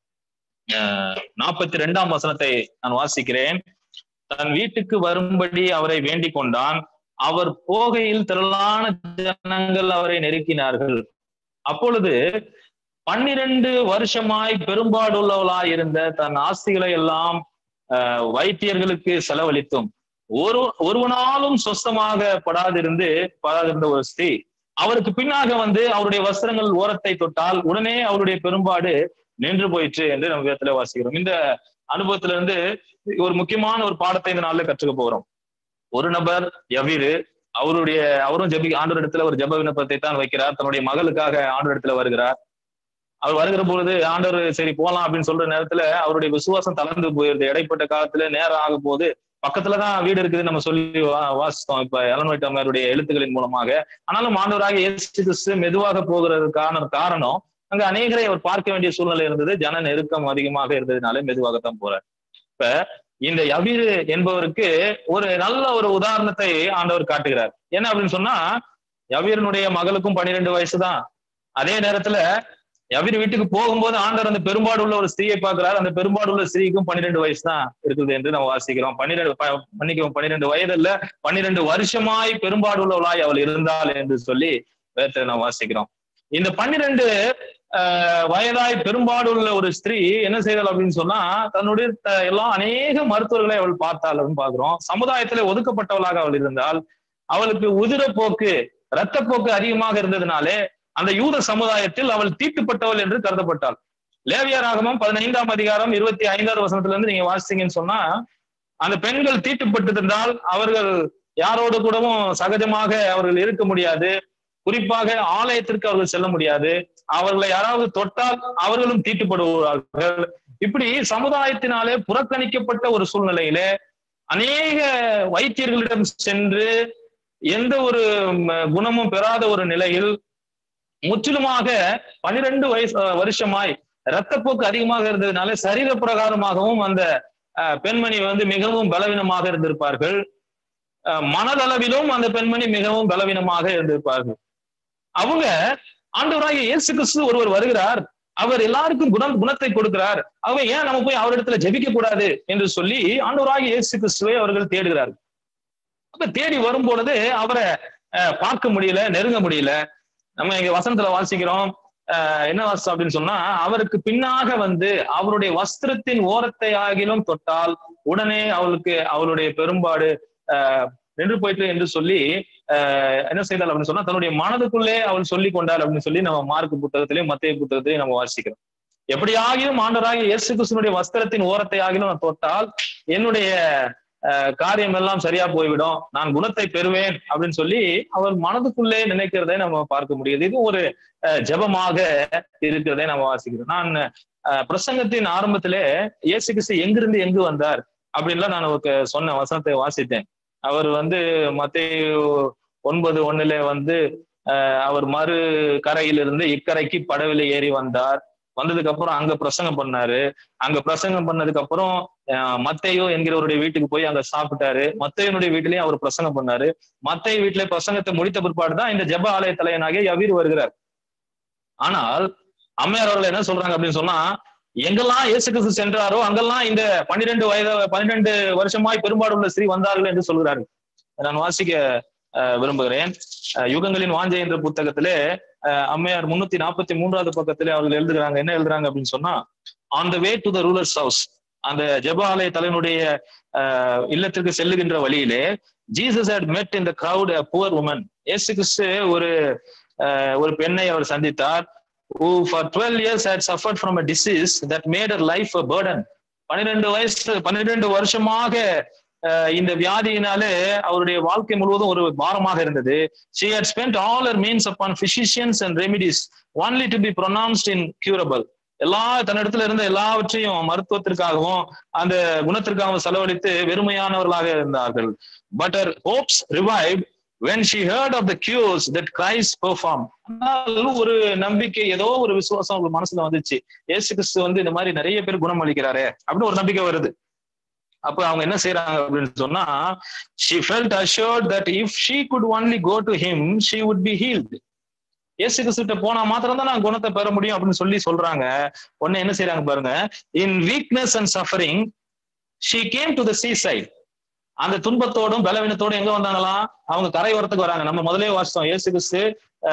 நாற்பத்தி ரெண்டாம் வசனத்தை நான் வாசிக்கிறேன் தன் வீட்டுக்கு வரும்படி அவரை வேண்டிக் கொண்டான் அவர் போகையில் திரளான ஜனங்கள் அவரை நெருக்கினார்கள் அப்பொழுது பன்னிரண்டு வருஷமாய் பெரும்பாடுள்ளவளாய் இருந்த தன் ஆஸ்திகளை எல்லாம் வைத்தியர்களுக்கு செலவழித்தும் ஒரு ஒருவனாலும் சொஸ்தமாக படாதிருந்து படாதிருந்த ஒரு ஸ்திரீ அவருக்கு பின்னாக வந்து அவருடைய வஸ்திரங்கள் ஓரத்தை தொட்டால் உடனே அவருடைய பெரும்பாடு நின்று போயிற்று என்று நம்ம வேதத்துல வாசிக்கிறோம் இந்த அனுபவத்துல இருந்து ஒரு முக்கியமான ஒரு பாடத்தை இந்த நாள்ல கற்றுக்க போறோம் ஒரு நபர் யவீரு அவருடைய அவரும் ஜபி ஆண்டோர் இடத்துல ஒரு ஜப விண்ணப்பத்தை தான் வைக்கிறார் தன்னுடைய மகளுக்காக ஆண்டோர் இடத்துல வருகிறார் அவர் வருகிற பொழுது ஆண்டவர் சரி போலாம் அப்படின்னு சொல்ற நேரத்துல அவருடைய விசுவாசம் தளர்ந்து போயிருது இடைப்பட்ட காலத்துல நேரம் ஆகும் போது பக்கத்துலதான் வீடு இருக்குது நம்ம சொல்லி வாசித்தோம் இப்ப எலன்வைட் அம்மையாருடைய எழுத்துக்களின் மூலமாக ஆனாலும் ஆண்டவராக இயேசு கிறிஸ்து மெதுவாக போகிறதுக்கான காரணம் அங்க அநேகரை அவர் பார்க்க வேண்டிய சூழ்நிலை இருந்தது ஜன நெருக்கம் அதிகமாக இருந்ததுனாலே மெதுவாகத்தான் போறார் இப்ப இந்த யவீரு என்பவருக்கு ஒரு நல்ல ஒரு உதாரணத்தை ஆண்டவர் காட்டுகிறார் என்ன அப்படின்னு சொன்னா யவீரனுடைய மகளுக்கும் பன்னிரெண்டு வயசு தான் அதே நேரத்துல யவீர் வீட்டுக்கு போகும்போது ஆண்டவர் அந்த பெரும்பாடு உள்ள ஒரு ஸ்திரீயை பார்க்கிறார் அந்த பெரும்பாடு உள்ள ஸ்திரீக்கும் பன்னிரெண்டு வயசு தான் இருக்குது என்று நம்ம வாசிக்கிறோம் பன்னிரெண்டு மன்னிக்கவும் பன்னிரெண்டு வயதுல பன்னிரெண்டு வருஷமாய் பெரும்பாடு உள்ளவளாய் அவள் இருந்தாள் என்று சொல்லி வேதத்தை நாம் வாசிக்கிறோம் இந்த பன்னிரெண்டு வயதாய் பெரும்பாடு உள்ள ஒரு ஸ்திரீ என்ன செய்தாள் அப்படின்னு சொன்னா தன்னுடைய எல்லாம் அநேக மருத்துவர்களை அவள் பார்த்தாள் அப்படின்னு பாக்குறோம் சமுதாயத்துல ஒதுக்கப்பட்டவளாக அவள் இருந்தால் அவளுக்கு உதிரப்போக்கு ரத்தப்போக்கு அதிகமாக இருந்ததுனாலே அந்த யூத சமுதாயத்தில் அவள் தீட்டுப்பட்டவள் என்று கருதப்பட்டாள் லேவியராகமம் பதினைந்தாம் அதிகாரம் இருபத்தி ஐந்தாவது வசனத்துல இருந்து நீங்க வாசிச்சீங்கன்னு சொன்னா அந்த பெண்கள் தீட்டுப்பட்டிருந்தால் அவர்கள் யாரோடு கூடவும் சகஜமாக அவர்கள் இருக்க முடியாது குறிப்பாக ஆலயத்திற்கு அவர்கள் செல்ல முடியாது அவர்களை யாராவது தொட்டால் அவர்களும் தீட்டுப்படுவார்கள் இப்படி சமுதாயத்தினாலே புறக்கணிக்கப்பட்ட ஒரு சூழ்நிலையிலே அநேக வைத்தியர்களிடம் சென்று எந்த ஒரு குணமும் பெறாத ஒரு நிலையில் முற்றிலுமாக பனிரெண்டு வயசு வருஷமாய் ரத்தப்போக்கு அதிகமாக இருந்ததுனால சரீர பிரகாரமாகவும் அந்த பெண்மணி வந்து மிகவும் பலவீனமாக இருந்திருப்பார்கள் மனதளவிலும் அந்த பெண்மணி மிகவும் பலவீனமாக இருந்திருப்பார்கள் அவங்க ஆண்டவராகிய இயேசு கிறிஸ்து ஒருவர் வருகிறார் அவர் எல்லாருக்கும் குணம் குணத்தை கொடுக்கிறார் அவங்க ஏன் நம்ம போய் அவரிடத்துல ஜெபிக்க கூடாது என்று சொல்லி ஆண்டவராகிய இயேசு கிறிஸ்துவை அவர்கள் தேடுகிறார்கள் அப்ப தேடி வரும் பொழுது அவரை பார்க்க முடியல நெருங்க முடியல நம்ம இங்க வசனத்துல வாசிக்கிறோம் என்ன வாசம் அப்படின்னு சொன்னா அவருக்கு பின்னாக வந்து அவருடைய வஸ்திரத்தின் ஓரத்தை ஆகிலும் தொட்டால் உடனே அவளுக்கு அவளுடைய பெரும்பாடு நின்று போயிட்டு என்று சொல்லி என்ன செய்தாள் அப்படின்னு சொன்னா தன்னுடைய மனதுக்குள்ளே அவள் சொல்லி கொண்டாள் அப்படின்னு சொல்லி நம்ம மார்க் புத்தகத்திலையும் மத்திய புத்தகத்திலையும் நம்ம வாசிக்கிறோம் எப்படி ஆகியும் ஆண்டராக இயேசு கிருஷ்ணனுடைய வஸ்திரத்தின் ஓரத்தை ஆகிலும் நான் தொட்டால் என்னுடைய காரியம் எல்லாம் சரியா போய்விடும் நான் குணத்தை பெறுவேன் அப்படின்னு சொல்லி அவர் மனதுக்குள்ளே நினைக்கிறதை நம்ம பார்க்க முடியுது இது ஒரு ஜபமாக இருக்கிறதை நம்ம வாசிக்கிறோம் நான் பிரசங்கத்தின் ஆரம்பத்திலே இயேசு கிறிஸ்து எங்கிருந்து எங்கு வந்தார் அப்படின்லாம் நான் சொன்ன வசனத்தை வாசித்தேன் அவர் வந்து மத்திய ஒன்பது ஒண்ணுல வந்து அவர் மறு கரையிலிருந்து இக்கரைக்கு படவில ஏறி வந்தார் வந்ததுக்கு அப்புறம் அங்க பிரசங்கம் பண்ணாரு அங்க பிரசங்கம் பண்ணதுக்கு அப்புறம் மத்தையோ என்கிறவருடைய வீட்டுக்கு போய் அங்க சாப்பிட்டாரு மத்தையனுடைய வீட்டிலேயும் அவர் பிரசங்கம் பண்ணாரு மத்தைய வீட்டுல பிரசங்கத்தை முடித்த பிற்பாடு தான் இந்த ஜப ஆலய தலைவனாகிய யவீர் வருகிறார் ஆனால் அம்மையார் அவர்கள் என்ன சொல்றாங்க அப்படின்னு சொன்னா எங்கெல்லாம் இயேசு கிறிஸ்து சென்றாரோ அங்கெல்லாம் இந்த பன்னிரெண்டு வயது பன்னிரெண்டு வருஷமாய் பெரும்பாடுள்ள ஸ்ரீ வந்தார்கள் என்று சொல்கிறார்கள் நான் வாசிக்க விரும்புகிறேன் யுகங்களின் வாஞ்சை என்ற புத்தகத்திலே அம்மையார் முன்னூத்தி நாற்பத்தி மூன்றாவது பக்கத்திலே அவர்கள் எழுதுகிறாங்க என்ன எழுதுறாங்க அப்படின்னு சொன்னா on the way to the rulers house அந்த ஜப ஆலய தலைவனுடைய இல்லத்திற்கு செல்லுகின்ற வழியிலே Jesus had met in the crowd poor woman ஏசு கிறிஸ்து ஒரு ஒரு பெண்ணை அவர் சந்தித்தார் who for 12 years had suffered from a disease that made her life a burden பன்னிரெண்டு வயசு பன்னிரெண்டு வருஷமாக இந்த வியாதியினாலே அவருடைய வாழ்க்கை முழுவதும் ஒரு பாரமாக இருந்தது she had spent all her means upon physicians and remedies only to be pronounced incurable எல்லா தன்னிடத்துல இருந்த எல்லாவற்றையும் மருத்துவத்திற்காகவும் அந்த குணத்திற்காகவும் செலவழித்து வெறுமையானவர்களாக இருந்தார்கள் but her hopes revived when she heard of the cures that Christ performed ஒரு நம்பிக்கை ஏதோ ஒரு விசுவாசம் அவங்க மனசுல வந்துச்சு ஏசு கிறிஸ்து வந்து இந்த மாதிரி நிறைய பேர் குணம் அளிக்கிறாரே அப்படின்னு ஒரு நம்பிக்கை வருது அப்ப அவங்க என்ன செய்யறாங்க அப்படின்னு சொன்னா she felt assured that if she could only go to him she would be healed ஏசு கிறிஸ்துட்ட போனா மாத்திரம் தான் நான் குணத்தை பெற முடியும் அப்படின்னு சொல்லி சொல்றாங்க ஒன்னு என்ன செய்யறாங்க பாருங்க in weakness and suffering she came to the sea side அந்த துன்பத்தோடும் பலவீனத்தோடும் எங்க வந்தாங்களாம் அவங்க கரையோரத்துக்கு வராங்க நம்ம முதலே வாசித்தோம் ஏசு கிறிஸ்து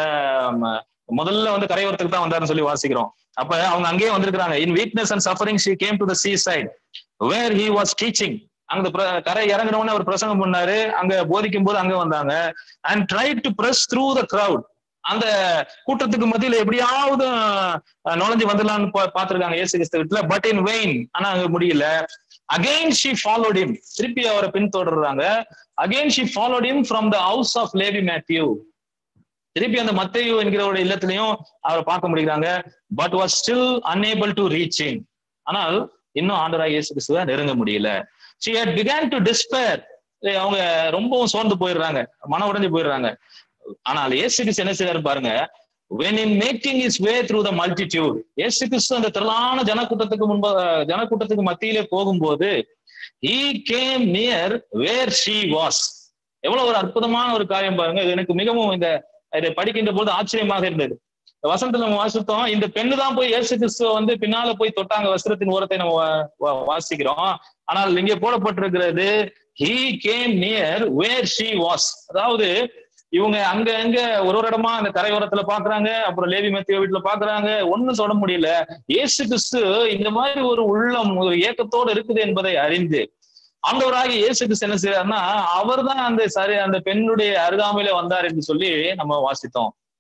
முதல்ல வந்து கரையோரத்துக்கு தான் வந்தாருன்னு சொல்லி வாசிக்கிறோம் அப்ப அவங்க அங்கேயே வந்திருக்காங்க in weakness and suffering she came to the sea side where he was teaching அங்க கரை இறங்கினவொடனே அவர் பிரசங்கம் பண்ணாரு அங்க போதிக்கும் போது அங்க வந்தாங்க and try to press through the crowd அந்த கூட்டத்துக்கு மத்தியில எப்படியாவது நுழைஞ்சு வந்துடலாம்னு பாத்துருக்காங்க ஏசு கிறிஸ்து வீட்டுல பட் இன் வெயின் ஆனா அங்க முடியல அகைன் ஷி ஃபாலோட் இம் திருப்பி அவரை பின்தொடர்றாங்க again she followed him from the house of Levi Matthew திருப்பி அந்த மத்தையு என்கிறவருடைய இல்லத்திலையும் அவரை பார்க்க முடிகிறாங்க but was still unable to reaching ஆனால் இன்னும் ஆண்டராக இயேசு கிறிஸ்துவ நெருங்க முடியல she had begun to despair அவங்க ரொம்பவும் சோர்ந்து போயிடுறாங்க மன உடைஞ்சு போயிடுறாங்க ஆனால் இயேசு கிறிஸ்து என்ன செய்யறாரு பாருங்க when in making his way through the multitude இயேசு கிறிஸ்து அந்த திரளான ஜனக்கூட்டத்துக்கு முன்பு ஜனக்கூட்டத்துக்கு மத்தியிலே போகும்போது he came near where she was எவ்வளவு ஒரு அற்புதமான ஒரு காரியம் பாருங்க இது எனக்கு மிகவும் இந்த இதை படிக்கின்ற போது ஆச்சரியமாக இருந்தது வசனத்துல நம்ம வாசித்தோம் இந்த பெண்ணு தான் போய் இயேசு கிறிஸ்துவ வந்து பின்னால போய் தொட்டாங்க வஸ்திரத்தின் ஓரத்தை நம்ம வாசிக்கிறோம் ஆனால் இங்கே போடப்பட்டிருக்கிறது he came near where she was அதாவது இவங்க அங்க அங்க ஒரு ஒரு இடமா அந்த கரையோரத்துல பாக்குறாங்க அப்புறம் லேவி மத்திய வீட்டுல பாக்குறாங்க ஒண்ணும் சொல்ல முடியல இயேசு கிறிஸ்து இந்த மாதிரி ஒரு உள்ளம் ஒரு ஏக்கத்தோடு இருக்குது என்பதை அறிந்து ஆண்டவராக இயேசு கிறிஸ்து என்ன செய்யறாருன்னா அவர் தான் அந்த சரி அந்த பெண்ணுடைய அருகாமையில வந்தார் என்று சொல்லி நம்ம வாசித்தோம்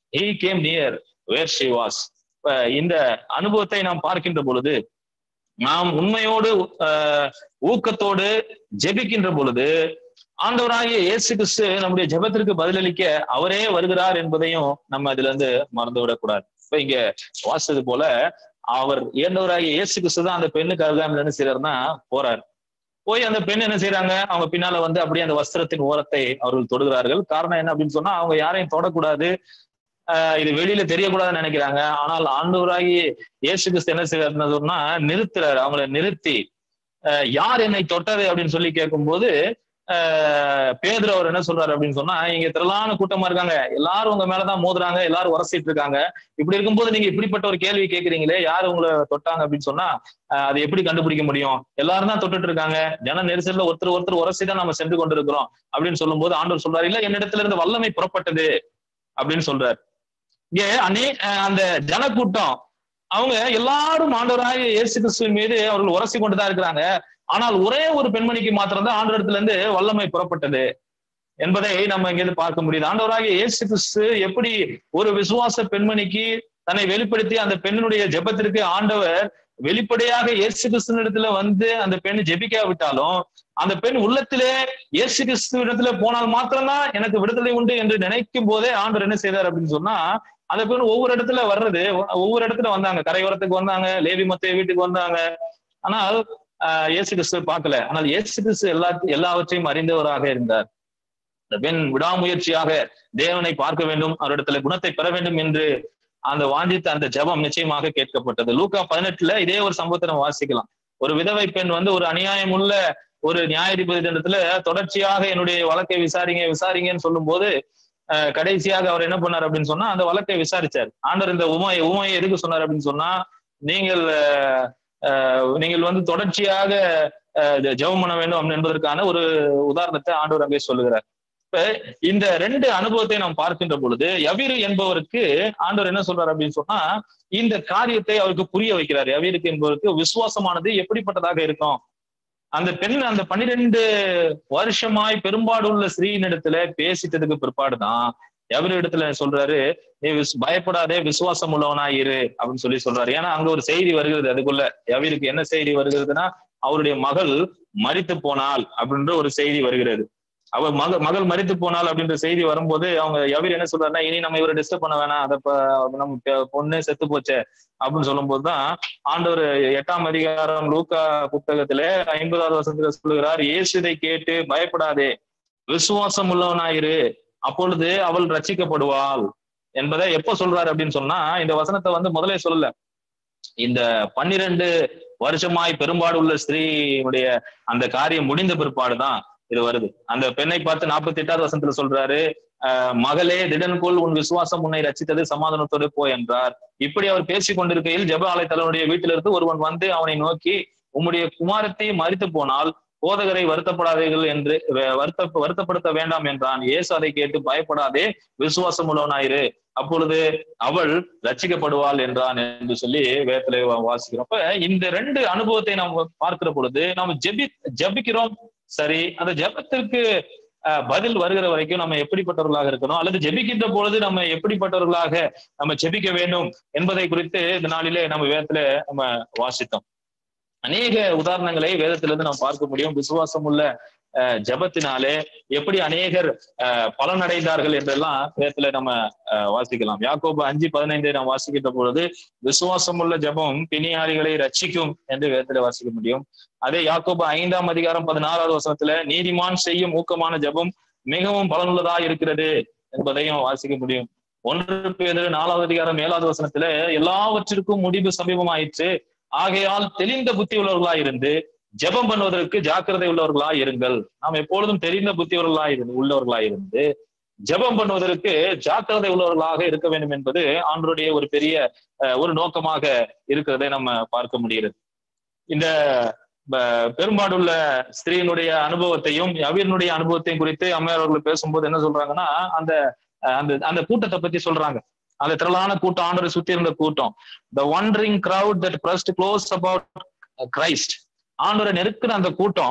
he came near where she was இந்த அனுபவத்தை நாம் பார்க்கின்ற பொழுது நாம் உண்மையோடு ஆஹ், ஊக்கத்தோடு ஜெபிக்கின்ற பொழுது ஆண்டவராகிய இயேசு கிறிஸ்து நம்முடைய ஜெபத்திற்கு பதிலளிக்க அவரே வருகிறார் என்பதையும் நம்ம அதுல இருந்து மறந்து விடக்கூடாது இப்ப இங்க வாசித்தது போல அவர் இயன்றவராகிய இயேசு கிறிஸ்து தான் அந்த பெண்ணுக்கு அருகாமல் என்ன செய்யறாருன்னா போறாரு போய் அந்த பெண் என்ன செய்யறாங்க அவங்க பின்னால வந்து அப்படியே அந்த வஸ்திரத்தின் ஓரத்தை அவர்கள் தொடுகிறார்கள் காரணம் என்ன அப்படின்னு சொன்னா அவங்க யாரையும் தொடக்கூடாது ஆஹ் இது வெளியில தெரியக்கூடாதுன்னு நினைக்கிறாங்க ஆனால் ஆண்டவராகி இயேசு கிறிஸ்து என்ன செய்யறாருன்னு சொன்னா நிறுத்துறாரு அவங்கள நிறுத்தி ஆஹ் யார் என்னை தொட்டது அப்படின்னு சொல்லி கேட்கும்போது ஆஹ் பேதுரு அவர் என்ன சொல்றாரு அப்படின்னு சொன்னா இங்க திரளான கூட்டமா இருக்காங்க எல்லாரும் உங்க மேலதான் மோதுறாங்க எல்லாரும் உரசிட்டு இருக்காங்க இப்படி இருக்கும்போது நீங்க இப்படிப்பட்ட ஒரு கேள்வி கேட்கறீங்களே யார் உங்களை தொட்டாங்க அப்படின்னு சொன்னா ஆஹ் அதை எப்படி கண்டுபிடிக்க முடியும் எல்லாரும் தான் தொட்டுட்டு இருக்காங்க ஜன நெரிசல்ல ஒருத்தர் ஒருத்தர் உரசி தான் நம்ம சென்று கொண்டிருக்கிறோம் அப்படின்னு சொல்லும்போது ஆண்டவர் சொல்றாரு இல்ல என்னிடத்துல இருந்து வல்லமை புறப்பட்டது அப்படின்னு சொல்றாரு இங்க அநே அஹ் அந்த ஜனக்கூட்டம் அவங்க எல்லாரும் ஆண்டவராக இயேசு கிறிஸ்துவின் மீது அவர்கள் உரசி கொண்டுதான் இருக்கிறாங்க ஆனால் ஒரே ஒரு பெண்மணிக்கு மாத்திரம் தான் ஆண்டவரத்துல இருந்து வல்லமை புறப்பட்டது என்பதை நம்ம இங்கிருந்து பார்க்க முடியுது ஆண்டவராகிய இயேசு கிறிஸ்து எப்படி ஒரு விசுவாச பெண்மணிக்கு தன்னை வெளிப்படுத்தி அந்த பெண்ணினுடைய ஜெபத்திற்கு ஆண்டவர் வெளிப்படையாக இயேசு கிறிஸ்துவனிடத்துல வந்து அந்த பெண் ஜெபிக்காவிட்டாலும் அந்த பெண் உள்ளத்திலே இயேசு கிறிஸ்துவிடத்துல போனால் மாத்திரம்தான் எனக்கு விடுதலை உண்டு என்று நினைக்கும் போதே ஆண்டவர் என்ன செய்தார் அப்படின்னு சொன்னா அந்த பெண் ஒவ்வொரு இடத்துல வர்றது ஒவ்வொரு இடத்துல வந்தாங்க கரையோரத்துக்கு வந்தாங்க லேவி மத்திய வீட்டுக்கு வந்தாங்க ஆனால் ஆஹ் இயேசு கிறிஸ்து பார்க்கல ஆனால் இயேசு கிறிஸ்து எல்லா எல்லாவற்றையும் அறிந்தவராக இருந்தார் இந்த பெண் விடாமுயற்சியாக தேவனை பார்க்க வேண்டும் அவரிடத்துல குணத்தை பெற வேண்டும் என்று அந்த வாஞ்சித்த அந்த ஜெபம் நிச்சயமாக கேட்கப்பட்டது லூக்கா பதினெட்டுல இதே ஒரு சம்பவத்தை நம்ம வாசிக்கலாம் ஒரு விதவை பெண் வந்து ஒரு அநியாயம் உள்ள ஒரு நியாயாதிபதி தினத்துல தொடர்ச்சியாக என்னுடைய வழக்கை விசாரிங்க விசாரிங்கன்னு சொல்லும் போது அஹ் கடைசியாக அவர் என்ன பண்ணார் அப்படின்னு சொன்னா அந்த வழக்கை விசாரிச்சார் ஆண்டவர் இந்த உமையை உமையை எதுக்கு சொன்னார் அப்படின்னு சொன்னா நீங்கள் அஹ், அஹ், நீங்கள் வந்து தொடர்ச்சியாக அஹ், ஜெபம் பண்ண வேண்டும் என்பதற்கான ஒரு உதாரணத்தை ஆண்டவர் அங்கே சொல்லுகிறார் இப்ப இந்த ரெண்டு அனுபவத்தை நாம் பார்க்கின்ற பொழுது யவீரு என்பவருக்கு ஆண்டவர் என்ன சொல்றாரு அப்படின்னு சொன்னா இந்த காரியத்தை அவருக்கு புரிய வைக்கிறார் யவீருக்கு என்பவருக்கு விசுவாசமானது எப்படிப்பட்டதாக இருக்கும் அந்த பெண் அந்த பன்னிரெண்டு வருஷமாய் பெரும்பாடுள்ள ஸ்ரீனிடத்துல பேசிட்டதுக்கு பிற்பாடுதான் எவரு இடத்துல சொல்றாரு நீ விஸ்- பயப்படாதே விசுவாசம் உள்ளவனாய் இரு அப்படின்னு சொல்லி சொல்றாரு ஏன்னா அங்க ஒரு செய்தி வருகிறது அதுக்குள்ள எவருக்கு என்ன செய்தி வருகிறதுனா அவருடைய மகள் மரித்து போனாள் அப்படின்ற ஒரு செய்தி வருகிறது அவ மக மகள் மரித்து போனாள் அப்படின்ற செய்தி வரும்போது அவங்க எவர் என்ன சொல்றாருன்னா இனி நம்ம இவரை டிஸ்டர்ப் பண்ண வேணாம் அதை ப- நம்ம பெ- பொண்ணு செத்து போச்சே அப்படின்னு சொல்லும்போது தான் ஆண்டவர் எட்டாம் அதிகாரம் லூக்கா புத்தகத்திலே ஐம்பதாவது வருஷத்துல சொல்லுகிறார் இயேசு இதை கேட்டு பயப்படாதே விசுவாசம் உள்ளவனாயிரு அப்பொழுது அவள் ரட்சிக்கப்படுவாள் என்பதை எப்ப சொல்றாரு அப்படின்னு சொன்னா இந்த வசனத்தை வந்து முதலே சொல்லல இந்த பன்னிரண்டு வருஷமாய் பெரும்பாடு உள்ள ஸ்திரீனுடைய அந்த காரியம் முடிந்த பிற்பாடுதான் இது வருது அந்த பெண்ணை பார்த்து நாற்பத்தி எட்டாவது வசனத்துல சொல்றாரு அஹ், மகளே திடன்கொள் உன் விசுவாசம் உன்னை ரச்சித்தது சமாதானத்தோடு போ என்றார் இப்படி அவர் பேசிக் கொண்டிருக்கையில் ஜெப ஆலயத்தலனுடைய வீட்டிலிருந்து ஒருவன் வந்து அவனை நோக்கி உம்முடைய குமாரத்தை மறித்து போனால் போதகரை வருத்தப்படாதீர்கள் என்று வ- வருத்த வருத்தப்படுத்த வேண்டாம் என்றான் இயேசு அதை கேட்டு பயப்படாதே விசுவாசம் உள்ளவனாயிரு அப்பொழுது அவள் ரட்சிக்கப்படுவாள் என்றான் என்று சொல்லி வேதத்திலே வா- வாசிக்கிறோம் அப்ப இந்த ரெண்டு அனுபவத்தை நாம் பார்க்கிற பொழுது நாம் ஜெபி ஜெபிக்கிறோம் சரி அந்த ஜெபத்திற்கு அஹ், பதில் வருகிற வரைக்கும் நம்ம எப்படிப்பட்டவர்களாக இருக்கணும் அல்லது ஜெபிக்கின்ற பொழுது நம்ம எப்படிப்பட்டவர்களாக நம்ம ஜெபிக்க வேண்டும் என்பதை குறித்து இந்த நாளிலே நம்ம வேதத்துல நம்ம வாசித்தோம் அநேக உதாரணங்களை வேதத்திலிருந்து நாம் பார்க்க முடியும் விசுவாசம் உள்ள அஹ், ஜெபத்தினாலே எப்படி அநேகர் அஹ், பலனடைந்தார்கள் என்றெல்லாம் வேதத்துல நம்ம அஹ், வாசிக்கலாம் யாக்கோபு அஞ்சு பதினைந்தை நாம் வாசிக்கின்ற பொழுது விசுவாசம் உள்ள ஜெபம் பிணியாளிகளை ரட்சிக்கும் என்று வேதத்துல வாசிக்க முடியும் அதே யாக்கோபு ஐந்தாம் அதிகாரம் பதினாறாவது வசனத்துல நீதிமான் செய்யும் ஊக்கமான ஜெபம் மிகவும் பலனுள்ளதா இருக்கிறது என்பதையும் வாசிக்க முடியும் ஒன்று பேர் நாலாவது அதிகாரம் ஏழாவது வசனத்துல எல்லாவற்றிற்கும் முடிவு சமீபமாயிற்று ஆகையால் தெளிந்த புத்தி உள்ளவர்களாய் இருந்து ஜெபம் பண்ணுவதற்கு ஜாக்கிரதை உள்ளவர்களாய் இருங்கள் நாம் எப்பொழுதும் தெரிந்த புத்தி உள்ளவர்களாய் இருந்து உள்ளவர்களாய் இருந்து ஜெபம் பண்ணுவதற்கு ஜாக்கிரதை உள்ளவர்களாக இருக்க வேண்டும் என்பது ஆண்டருடைய ஒரு பெரிய அஹ், ஒரு நோக்கமாக இருக்கிறதை நம்ம பார்க்க முடிகிறது இந்த ப- பெரும்பாடுள்ள ஸ்திரீனுடைய அனுபவத்தையும் யவீரனுடைய அனுபவத்தையும் குறித்து அம்மையார் அவர்கள் பேசும்போது என்ன சொல்றாங்கன்னா அந்த அஹ், அந்த அந்த கூட்டத்தை பத்தி சொல்றாங்க அந்த திரளான கூட்டம் ஆண்டரை சுத்தி இருந்த கூட்டம் the wondering crowd that pressed close about Christ ஆண்டவரை நெருக்கிற அந்த கூட்டம்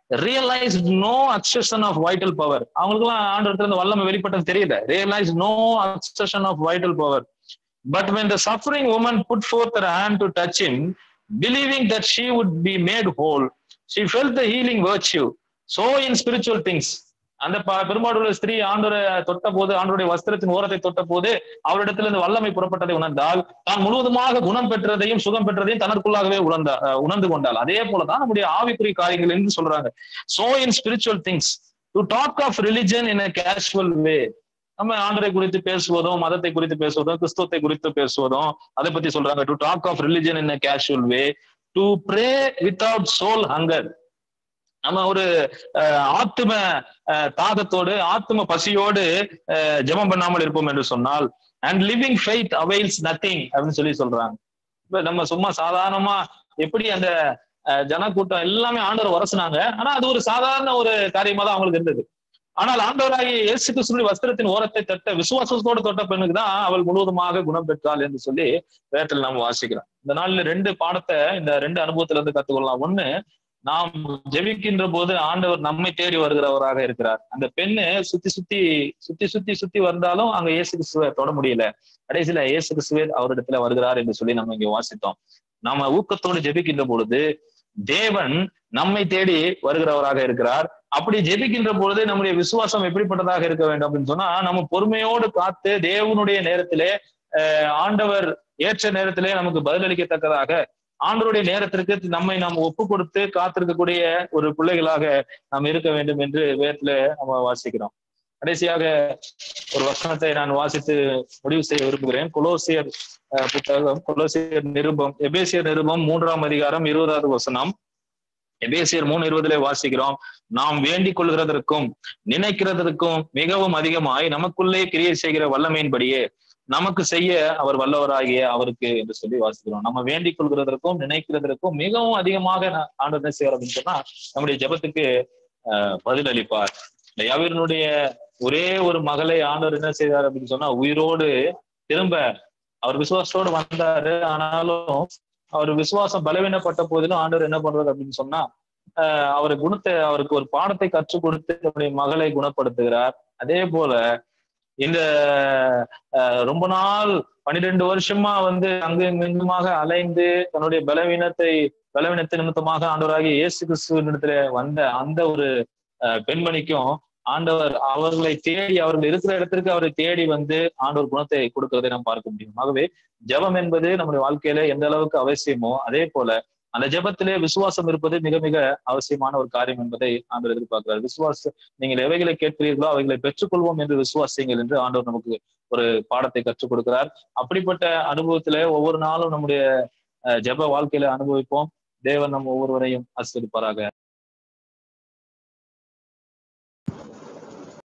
realise no accession of vital power அவங்களுக்குலாம் ஆண்டவரத்துல இருந்து வல்லமை வெளிப்பட்டது தெரியல realise no accession of vital power but when the suffering woman put forth her hand to touch him believing that she would be made whole she felt the healing virtue so in spiritual things அந்த ப- பெரும்பாடுள்ள ஸ்திரீ ஆண்டோரை தொட்ட போது ஆண்டோருடைய வஸ்திரத்தின் ஓரத்தை தொட்ட போது அவரிடத்திலிருந்து வல்லமை புறப்பட்டதை உணர்ந்தால் தான் முழுவதுமாக குணம் பெற்றதையும் சுகம் பெற்றதையும் தனக்குள்ளாகவே உணர்ந்தா அஹ் உணர்ந்து கொண்டாள் அதே போலதான் நம்முடைய ஆவிக்குரிய காரியங்கள் என்று சொல்றாங்க so in spiritual things to talk of religion in a casual way நம்ம ஆண்டரை குறித்து பேசுவதும் மதத்தை குறித்து பேசுவதும் கிறிஸ்துவத்தை குறித்து பேசுவதும் அதை பத்தி சொல்றாங்க to talk of religion in a casual way to pray without soul hunger நம்ம ஒரு அஹ், ஆத்தும அஹ், தாகத்தோடு ஆத்தும பசியோடு அஹ், ஜெபம் பண்ணாமல் இருப்போம் என்று சொன்னால் and living faith avails nothing அப்படின்னு சொல்லி சொல்றாங்க இப்ப நம்ம சும்மா சாதாரணமா எப்படி அந்த அஹ், ஜனக்கூட்டம் எல்லாமே ஆண்டவர் வரசுனாங்க ஆனா அது ஒரு சாதாரண ஒரு காரியமா தான் அவங்களுக்கு இருந்தது ஆனால் ஆண்டவராகிய இயேசு கிறிஸ்துவின் வஸ்திரத்தின் ஓரத்தை தொட்ட விசுவாசத்தோடு தொட்ட பெண்ணுக்கு தான் அவள் முழுவதுமாக குணம் பெற்றாள் என்று சொல்லி வேதத்தில் நாம் வாசிக்கிறோம் இந்த நாள்ல ரெண்டு பாடத்தை இந்த ரெண்டு அனுபவத்துல இருந்து கத்துக்கொள்ளலாம் ஒண்ணு நாம் ஜெபிக்கின்ற போது ஆண்டவர் நம்மை தேடி வருகிறவராக இருக்கிறார் அந்த பெண்ணு சுத்தி சுத்தி சுத்தி சுத்தி சுத்தி வந்தாலும் அங்க இயேசு கிறிஸ்துவை தொட முடியல கடைசியில இயேசு கிறிஸ்துவே அவரிடத்துல வருகிறார் என்று சொல்லி நம்ம இங்க வாசித்தோம் நாம ஊக்கத்தோடு ஜெபிக்கின்ற பொழுது தேவன் நம்மை தேடி வருகிறவராக இருக்கிறார் அப்படி ஜெபிக்கின்ற பொழுது நம்முடைய விசுவாசம் எப்படிப்பட்டதாக இருக்க வேண்டும் அப்படின்னு சொன்னா நம்ம பொறுமையோடு காத்து தேவனுடைய நேரத்திலே அஹ், ஆண்டவர் ஏற்ற நேரத்திலே நமக்கு பதிலளிக்கத்தக்கதாக ஆண்டவருடைய நேரத்திற்கு நம்மை நாம் ஒப்பு கொடுத்து காத்திருக்கக்கூடிய ஒரு பிள்ளைகளாக நாம் இருக்க வேண்டும் என்று வேதத்துல நம்ம வாசிக்கிறோம் கடைசியாக ஒரு வசனத்தை நான் வாசித்து முடிவு செய்ய விரும்புகிறேன் கொலோசியர் அஹ், புத்தகம் கொலோசியர் நிருபம் எபேசியர் நிருபம் மூன்றாம் அதிகாரம் இருபதாவது வசனம் எபேசியர் மூணு இருபதுல வாசிக்கிறோம் நாம் வேண்டிக் கொள்கிறதற்கும் நினைக்கிறதற்கும் மிகவும் அதிகமாய் நமக்குள்ளே கிரியை செய்கிற வல்லமையின்படியே நமக்கு செய்ய அவர் வல்லவராகிய அவருக்கு என்று சொல்லி வாசிக்கிறோம் நம்ம வேண்டிக் கொள்கிறதற்கும் நினைக்கிறதற்கும் மிகவும் அதிகமாக நா- ஆண்டவர் என்ன செய்வார் அப்படின்னு சொன்னா நம்முடைய ஜெபத்துக்கு ஆஹ் பதில் அளிப்பார் இந்த யவீரனுடைய ஒரே ஒரு மகளை ஆண்டவர் என்ன செய்தார் அப்படின்னு சொன்னா உயிரோடு திரும்ப அவர் விசுவாசத்தோடு வந்தாரு ஆனாலும் அவர் விசுவாசம் பலவீனப்பட்ட போதிலும் ஆண்டவர் என்ன பண்றாரு அப்படின்னு சொன்னா ஆஹ் அவர் குணத்தை அவருக்கு ஒரு பாடத்தை கற்றுக் கொடுத்து நம்முடைய மகளை குணப்படுத்துகிறார் அதே போல இந்த ஆஹ் ரொம்ப நாள் பன்னிரெண்டு வருஷமா வந்து அங்கு இங்குமாக அலைந்து தன்னுடைய பலவீனத்தை பலவீனத்தை நிமித்தமாக ஆண்டவராகிய இயேசு கிறிஸ்துவனிடத்துல வந்த அந்த ஒரு ஆஹ் பெண்மணிக்கும் ஆண்டவர் அவர்களை தேடி அவர்கள் இருக்கிற இடத்திற்கு அவரை தேடி வந்து ஆண்டவர் குணத்தை கொடுக்கிறதை நாம் பார்க்க முடியும் ஆகவே ஜெபம் என்பது நம்முடைய வாழ்க்கையில எந்த அளவுக்கு அவசியமோ அதே போல அந்த ஜெபத்திலே விசுவாசம் இருப்பது மிக மிக அவசியமான ஒரு காரியம் என்பதை ஆண்டவர் எதிர்பார்க்கிறார் விசுவாச நீங்கள் எவைகளை கேட்கிறீர்களோ அவைகளை பெற்றுக்கொள்வோம் என்று விசுவாசியுங்கள் என்று ஆண்டவர் நமக்கு ஒரு பாடத்தை கற்றுக் கொடுக்கிறார் அப்படிப்பட்ட அனுபவத்திலே ஒவ்வொரு நாளும் நம்முடைய அஹ், ஜெப வாழ்க்கையில அனுபவிப்போம் தேவன் நம் ஒவ்வொருவரையும் ஆசிரியப்பாராக